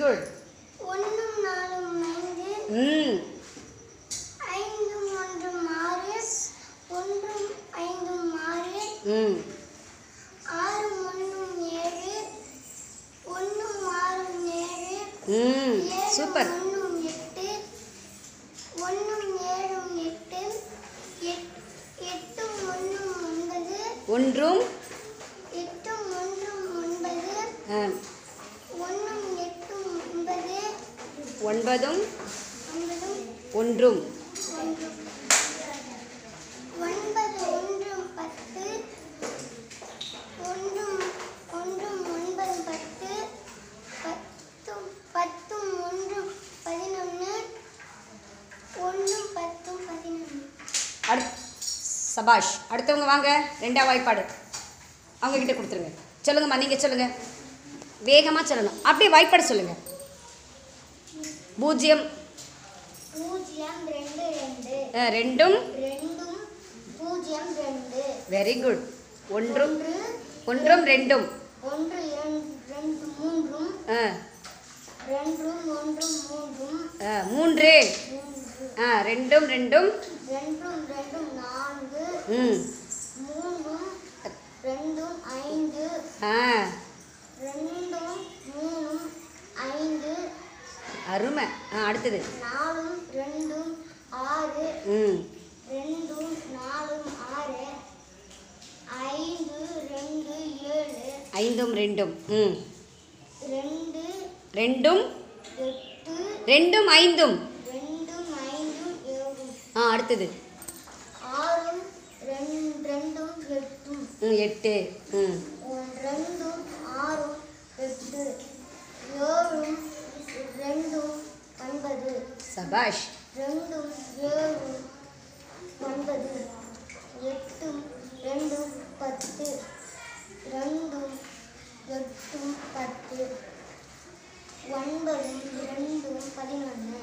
Good ஒன்றும் நாலும் ஐந்து ம் ஐந்தும் ஒன்றும் ஆறு ஒன்றும் ஐந்தும் ஆறு ம் ஆறும் ஒன்றும் ஏழு ஒன்றும் ஆறும் ஏழு ம் ஏழும் சூப்பர் ஒன்றும் எட்டு ஒன்றும் ஏழும் எட்டு எட்- எட்டும் ஒன்றும் ஒன்பது ஒன்றும் எட்டும் ஒன்றும் ஒன்பது ஆ, ஒன்றும் எட்டும் ஒன்பது ஒன்பதும் ஒன்பதும் ஒன்றும் ஒன்றும் ஒன்பது ஒன்றும் பத்து ஒன்றும் ஒன்றும் ஒன்பது பத்து பத்தும் பத்தும் ஒன்றும் பதினொன்று ஒன்றும் பத்தும் பதினொன்று அடு சபாஷ் அடுத்தவங்க வாங்க ரெண்டாம் வாய்ப்பாடு அவங்க கிட்ட கொடுத்துருங்க சொல்லுங்கம்மா நீங்கள் சொல்லுங்கள் வேகமாக சொல்லணும் அப்படியே வாய்ப்பாடு சொல்லுங்கள் பூஜ்ஜியம் பூஜ்ஜியம் ரெண்டு ரெண்டு ஆ, ரெண்டும் ரெண்டும் பூஜ்ஜியம் ரெண்டு வெரி குட் ஒன்றும் ஒன்று ஒன்றும் ரெண்டும் ஒன்று இரண்டு ரெண்டு மூன்றும் ஆ, ரெண்டும் ஒன்றும் மூன்றும் ஆ, மூன்று மூன்று ஆ ரெண்டும் ரெண்டும் ரெண்டும் ரெண்டும் நான்கு ம் மூணும் ரெண்டும் ஐந்து ஆ ரெண்டும் மூணும் ஐந்து அருமை ஆ அடுத்தது நாலும் ரெண்டும் ஆறு ம் ரெண்டும் நாலும் ஆறு ஐந்து ரெண்டு ஏழு ஐந்தும் ரெண்டும் ம் ரெண்டு ரெண்டும் எட்டு ரெண்டும் ஐந்தும் ரெண்டும் ஐந்தும் ஏழு ஆ அடுத்தது ஆறும் ரெண்டு ரெண்டும் எட்டும் ம் எட்டு ம் ரெண்டும் ஆறும் எட்டு ஏழும் ரெண்டும் ஒன்பது சபாஷ் ரெண்டும் ஏழும் ஒன்பது எட்டும் ரெண்டும் பத்து ரெண்டும் எட்டும் பத்து ஒன்பதும் ரெண்டும் பதினொன்று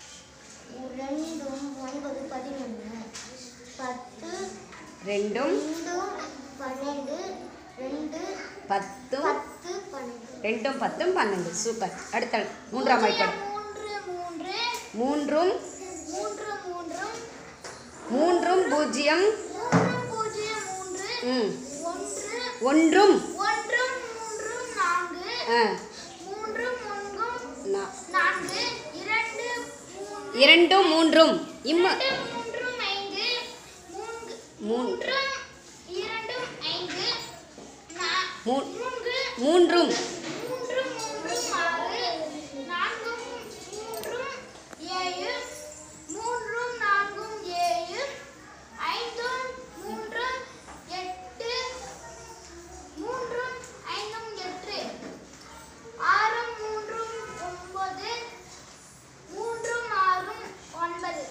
ரெண்டும் ஒன்பது பதினொன்று பத்து ரெண்டும் ரெண்டும் பன்னெண்டு ரெண்டு பத்தும் பத்து பன்னெண்டு ரெண்டும் பத்தும் பன்னெண்டு சூப்பர் அடுத்த மூன்றாம் வாய்ப்பாடு மூன்று மூன்று மூன்றும் மூன்று மூன்றும் மூன்றும் பூஜ்ஜியம் மூன்று பூஜ்ஜியம் மூன்று ம் ஒன்று ஒன்றும் ஒன்றும் மூன்றும் நான்கு ஆ மூன்றும் ஒன்றும் நா- நான்கு இரண்டு மூன்று இரண்டும் மூன்றும் இம்ம இரண்டு மூன்றும் ஐந்து மூன்று மூன் மூன்றும் இரண்டும் ஐந்து நா- மூ- மூன்று மூன்றும் மூன்று மூன்றும் ஆறு நான்கும் மூன்றும் ஏழு மூன்றும் நான்கும் ஏழு ஐந்தும் மூன்றும் எட்டு மூன்றும் ஐந்தும் எட்டு ஆறும் மூன்றும் ஒன்பது மூன்றும் ஆறும் ஒன்பது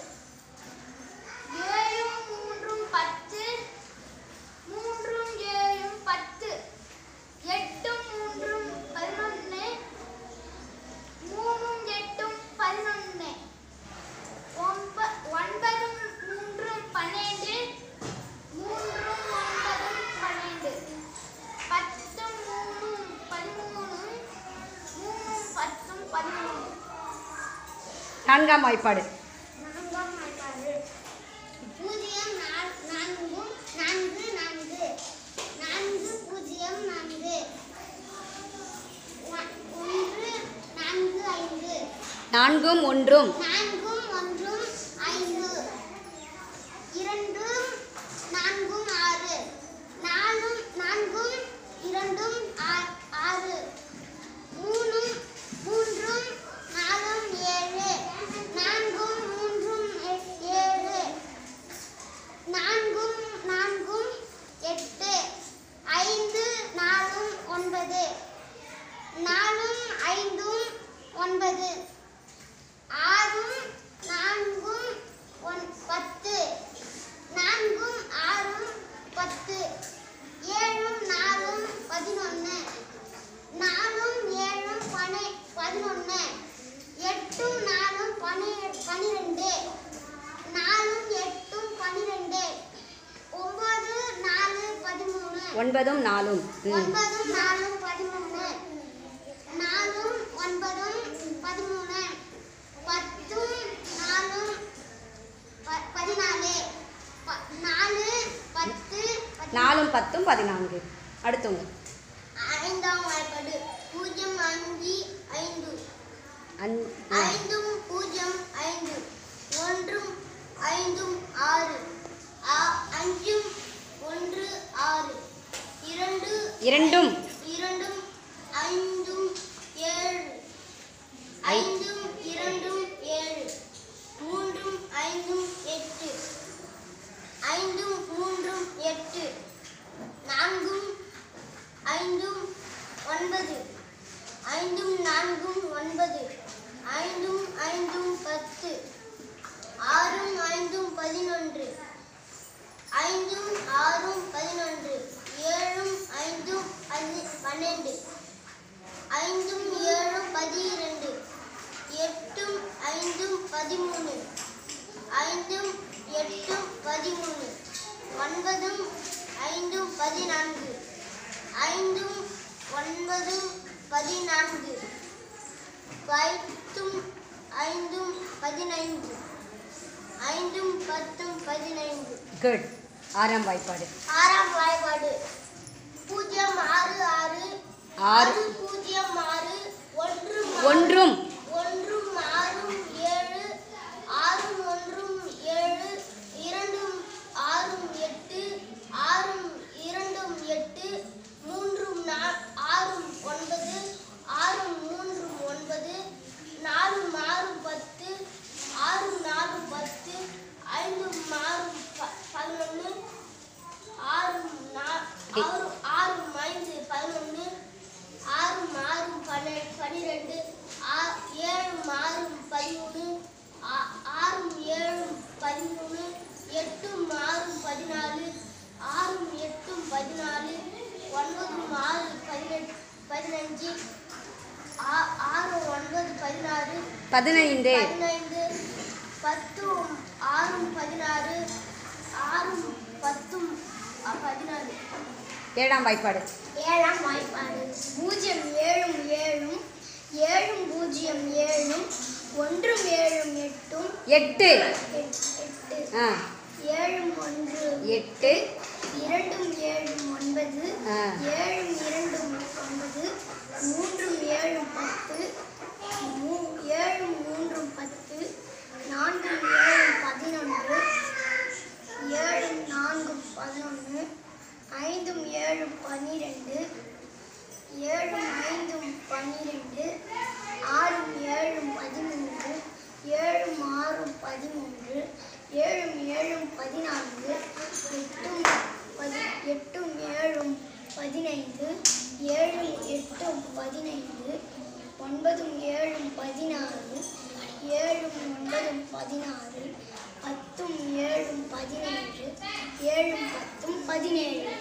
ஏழும் மூன்றும் பத்து மூன்றும் ஏழும் பத்து எட்டும் மூன்றும் பதினொன்று மூணும் எட்டும் பதினொன்று ஒன்ப ஒன்பதும் மூன்றும் பன்னெண்டு மூன்றும் ஒன்பதும் பன்னெண்டு பத்தும் மூணும் பதிமூணும் மூணும் பத்தும் பதிமூணு நான்காம் வாய்ப்பாடு நான்காம் வாய்ப்பாடு பூஜ்ஜியம் நா- நான்கும் நான்கு நான்கு நான்கு பூஜ்ஜியம் நான்கு நா- ஒன்று நான்கு ஐந்து நான்கும் ஒன்றும் நான்கும் ஒன்றும் ஐந்து இரண்டும் நான்கும் ஆறு நாலும் நான்கும் இரண்டும் ஆ- ஆறு மூணும் மூன்றும் நாலும் ஏழு நான்கும் மூன்றும் எ- ஏழு நான்கும் நான்கும் எட்டு ஐந்து நாலும் ஒன்பது நாலும் ஐந்தும் ஒன்பது ஆறும் நான்கும் ஒன் பத்து நான்கும் ஆறும் பத்து ஏழும் நாலும் பதினொன்று நாலும் ஏழும் பனி பதினொன்று எட்டும் நாலும் பனி பனிரெண்டு நாலும் எட்டும் பனிரெண்டு ஒன்பது நாலு பதிமூணு ஒன்பதும் நாலும் ம் ஒன்பதும் நாலும் பதிமூணு நாலும் ஒன்பதும் அடுத்தவங்க ஐந்தாம் வாய்ப்பாடு பூஜ்ஜியம் அஞ்சு ஐந்து அன் ஆ. ஐந்தும் பூஜ்ஜியம் ஐந்து ஒன்றும் ஐந்தும் ஆறு ஆ- அஞ்சும் ஒன்று ஆறு இரண்டு இரண்டும் இரண்டும் ஐந்தும் ஏழு ஐ- ஐந்தும் இரண்டும் ஏழு மூன்றும் ஐந்தும் எட்டு ஐந்தும் மூன்றும் எட்டு நான்கும் ஐந்தும் ஒன்பது ஐந்தும் நான்கும் ஒன்பது ஐந்தும் ஐந்தும் பத்து ஆறும் ஐந்தும் பதினொன்று ஐந்தும் ஆறும் பதினொன்று ஏழும் ஐந்தும் பதி பன்னெண்டு ஐந்தும் ஏழும் பதிரெண்டு எட்டும் ஐந்தும் பதிமூணு ஐந்தும் எட்டும் பதிமூணு ஒன்பதும் ஐந்தும் பதினான்கு ஐந்தும் ஒன்பதும் பதினான்கு பத்தும் ஐந்தும் பதினைந்து ஐந்தும் பத்தும் பதினைந்து குட் ஆறாம் வாய்ப்பாடு ஆறாம் வாய்ப்பாடு பூஜ்ஜியம் ஆறு ஆறு ஆறு. ஆறு பூஜ்ஜியம் ஆறு ஒன்று ஆறு. ஒன்றும் ஒன்றும் ஆறும் ஏழு ஆறும் ஒன்றும் ஏழு இரண்டும் ஆறும் எட்டு ஆறும் இரண்டும் எட்டு மூன்றும் நா- ஆறும் ஒன்பது ஆறும் மூன்றும் ஒன்பது நாலும் ஆறும் பத்து ஆறும் நாலும் பத்து ஐந்தும் ஆறும் ப- பதினொன்று ஆறும் நா- ஆறும் ஆறும் ஐந்து பதினொன்று ஆறும் ஆறும் பன்ன பன்னிரெண்டு ஆ- ஏழும் ஆறும் பதிமூணு ஆ- ஆறும் ஏழும் பதிமூணு எட்டும் ஆறும் பதினாலு ஆறும் எட்டும் பதினாலு ஒன்பதும் ஆறு பதினெட்டு பதினஞ்சு ஆ- ஆறு ஒன்பது பதினாறு பதினைந்து பதினைந்து பத்தும் ஆறும் பதினாறு ஆறும் பத்தும் அ, பதினாறு ஏழாம் வாய்ப்பாடு ஏழாம் வாய்ப்பாடு பூஜ்ஜியம் ஏழும் ஏழும் ஏழும் பூஜ்ஜியம் ஏழும் ஒன்றும் ஏழும் எட்டும் எட்டு எட்- எட்டு ஆ ஏழும் ஒன்று எட்டு இரண்டும் ஏழும் ஒன்பது ஆ. ஏழும் இரண்டும் ஒன்பது மூன்றும் ஏழும் பத்து மூ- ஏழும் மூன்றும் பத்து நான்கும் ஏழும் பதினொன்று ஏழும் நான்கும் பதினொன்று ஐந்தும் ஏழும் பன்னிரெண்டு ஏழும் ஐந்தும் பன்னிரெண்டு ஆறும் ஏழும் பதிமூன்று ஏழும் ஆறும் பதிமூன்று ஏழும் ஏழும் பதினான்கு எட்டும் பதி எட்டும் ஏழும் பதினைந்து ஏழும் எட்டும் பதினைந்து ஒன்பதும் ஏழும் பதினாறு ஏழும் ஒன்பதும் பதினாறு பத்தும் ஏழும் பதினேழு ஏழும் பத்தும் பதினேழு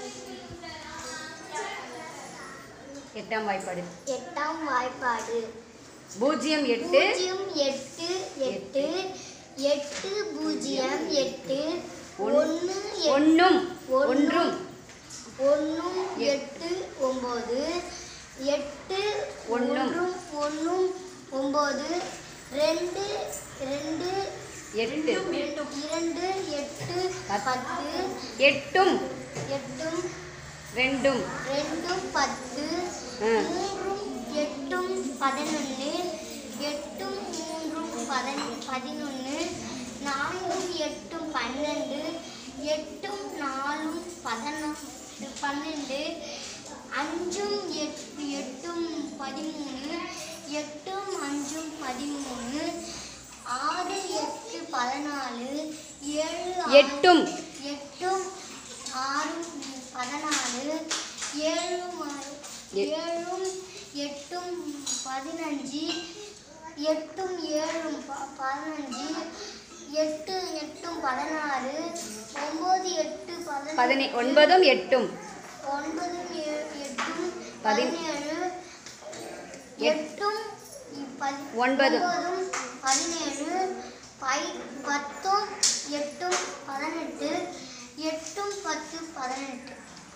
எட்டாம் வாய்ப்பாடு எட்டாம் வாய்ப்பாடு பூஜ்ஜியம் எட்டு பூஜ்ஜியம் எட்டு எட்டு எட்டு பூஜ்ஜியம் எட்டு ஒன்- ஒன்று ஒன்றும் ஒன்றும் ஒன்றும் ஒன்றும் எட்டு ஒம்பது எட்டு ஒண்ணும். ஒன்றும் ஒன்றும் ஒம்பது ரெண்டு ரெண்டு எட்டு இரண்டு எட்டு பத்து எட்டும் எட்டும் ரெண்டும் ரெண்டும் பத்து ஆ. மூன்றும் எட்டும் பதினொன்று எட்டும் மூன்றும் பதன் பதினொன்று நான்கும் எட்டும் பன்னெண்டு எட்டும் நாலும் பதினொன்று பன்னெண்டு அஞ்சும் எட்டு எட்டும் பதிமூணு எட்டும் அஞ்சும் பதிமூணு ஆறு எட்டு பதினாலு ஏழு ஆறு- எட்டும். எட்டும் ஆறும் பதினாலு ஏழும் ஆறு- எ- ஏழும் எட்டும் பதினஞ்சு எட்டும் ஏழும் ப- பதினஞ்சு எட்டு எட்டும் பதினாறு ஒம்பது எட்டு பதினே பதினெட்டு ஒன்பதும் எட்டும் ஒன்பதும் ஏ- எட்டும் பதி- பதினேழு எட்- எட்டும் பதி- ஒன்பது. ஒன்பதும் பதினேழு பை பத்தும் எட்டும் பதினெட்டு எட்டும் பத்து பதினெட்டு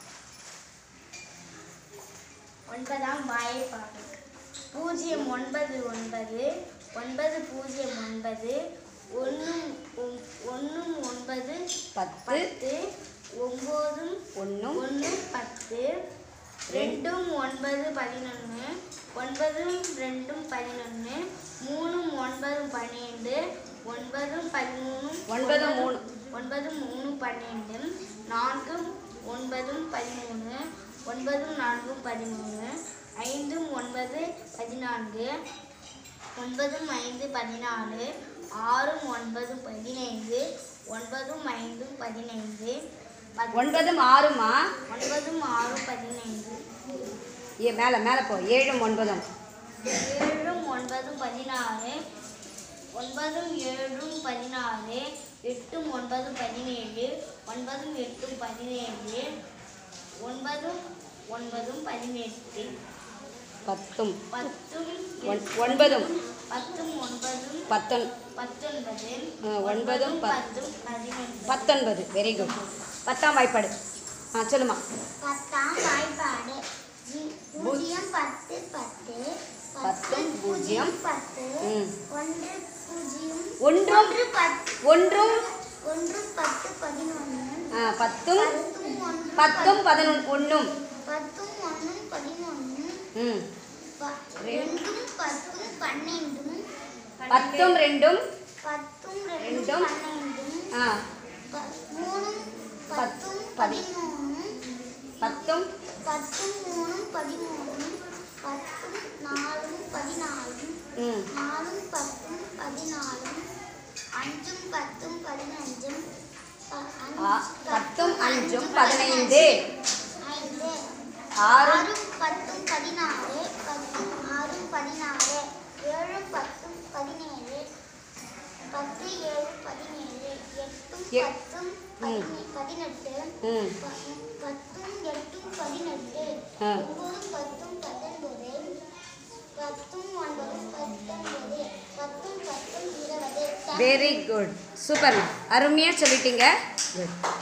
ஒன்பதாம் வாய்ப்பாடு பூஜ்ஜியம் ஒன்பது ஒன்பது ஒன்பது பூஜ்ஜியம் ஒன்பது ஒன்றும் ஒன்றும் ஒன்பது பத்து பத்து ஒம்போதும் ஒன்றும் ஒன்று பத்து பத்து ரெண்டும் ஒன்பது பதினொன்று ஒன்பதும் ரெண்டும் பதினொன்று மூணும் ஒன்பதும் பன்னெண்டு ஒன்பதும் பதிமூணும் ஒன்பதும் மூணு. ஒன்பதும் மூணு பன்னெண்டு நான்கும் ஒன்பதும் பதிமூணு ஒன்பதும் நான்கும் பதிமூணு ஐந்தும் ஒன்பது பதினான்கு ஒன்பதும் ஐந்து பதினாலு ஆறும் ஒன்பதும் பதினைந்து ஒன்பதும் ஐந்தும் பதினைந்து பத்- ஒன்பதும் ஆறுமா ஒன்பதும் ஆறும் பதினைந்து ஏ மேலே மேலே போ ஏழும் ஒன்பதும் ஏழும் ஒன்பதும் பதினாறு ஒன்பதும் ஏழும் பதினாறு எட்டும் ஒன்பதும் பதினேழு ஒன்பதும் எட்டும் பதினேழு ஒன்பதும் ஒன்பதும் பதினெட்டு பத்தும் பத்தும் ஒன்- ஒன்பதும். பத்தும் ஒன்பதும் பத்தொன் பத்தொன்பது ஆ, ஒன்பதும் பத்- பத்தும் பதினொன்று பத்தொன்பது வெரி குட் பத்தாம் வாய்ப்பாடு ஆ சொல்லுமா பத்தாம் வாய்ப்பாடு ஜி- பூஜ்ஜியம் பத்து பத்து பத்தும் பூஜ்ஜியம். பத்து ம். ஒன்று பூஜ்ஜியம் ஒன்றும் ஒன்று பத்து ஒன்றும் ஒன்று பத்து பதினொன்று ஆ, பத்தும் பத்தும் ஒன்று பத்தும் பதினொன்று ஒன்றும் பத்தும் ஒன்றும் பதினொன்று ம் ப- ரெண்டும் பத்தும் பன்னெண்டும் பத்தும் ரெண்டும் பத்தும் ரெண்டும். ரெண்டும் பன்னெண்டும் ஆ ப- மூணும் பத்தும் பதி- பதிமூணு பத்தும் பத்தும் மூணும் பதிமூணு பத்தும் நாலும் பதினாலும் ம் நாலும் பத்தும் பதினாலும் அஞ்சும் பத்தும் பதினஞ்சும் ப- அஞ்சு- ஆ, பத்தும் அஞ்சும் பதினைந்து ஐந்து ஆறும் ஆறும் பத்தும் பதினாறு பத்தும் ஆறும் பதினாறு ஏழும் பத்தும் பதினேழு பத்து ஏழு பதினேழு எட்டும் எ- பத்தும் பதினே- பதினெட்டு ம் ப- பத்தும் எட்டும் பதினெட்டு ஆ. ஒன்பதும் பத்தும் பத்தொன்பது பத்தும் ஒன்பதும் பத்தொன்பது பத்தும் பத்தும் இருபது வெரி குட் சூப்பர் அருமையாக சொல்லிட்டீங்க குட்